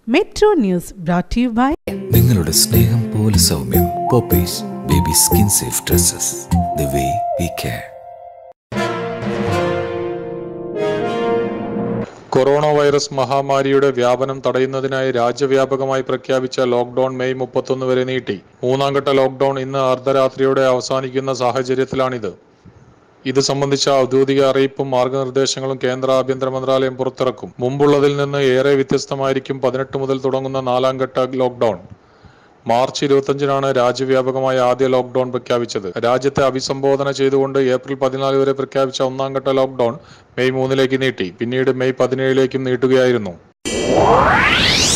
metro news brought you by നിങ്ങളുടെ സ്നേഹം പോലെ സൗമ്യം Poppees baby skin safe dresses the way we care coronavirus മഹാമാരിയുടെ വ്യാപനം തടയുന്നതിനായി രാജ്യവ്യാപകമായി പ്രഖ്യാപിച്ച ലോക്ഡൌൺ മെയ് മുപ്പത്തൊന്ന് വരെ നീട്ടി മൂന്നാം ഘട്ട ലോക്ഡൌൺ ഇന്ന് അർദ്ധരാത്രിയോടെ അവസാനിക്കുന്ന സാഹചര്യത്തിലാണിത് ഇത് സംബന്ധിച്ച ഔദ്യോഗിക അറിയിപ്പും മാർഗനിർദ്ദേശങ്ങളും കേന്ദ്ര ആഭ്യന്തര മന്ത്രാലയം പുറത്തിറക്കും മുമ്പുള്ളതിൽ നിന്ന് ഏറെ വ്യത്യസ്തമായിരിക്കും പതിനെട്ട് മുതൽ തുടങ്ങുന്ന നാലാം ഘട്ട ലോക്ഡൌൺ മാർച്ച് ഇരുപത്തഞ്ചിനാണ് രാജ്യവ്യാപകമായ ആദ്യ ലോക്ഡൌൺ പ്രഖ്യാപിച്ചത് രാജ്യത്തെ അഭിസംബോധന ചെയ്തുകൊണ്ട് ഏപ്രിൽ പതിനാല് വരെ പ്രഖ്യാപിച്ച ഒന്നാം ഘട്ട ലോക്ഡൌൺ മെയ് മൂന്നിലേക്ക് നീട്ടി പിന്നീട് മെയ് പതിനേഴിലേക്കും നീട്ടുകയായിരുന്നു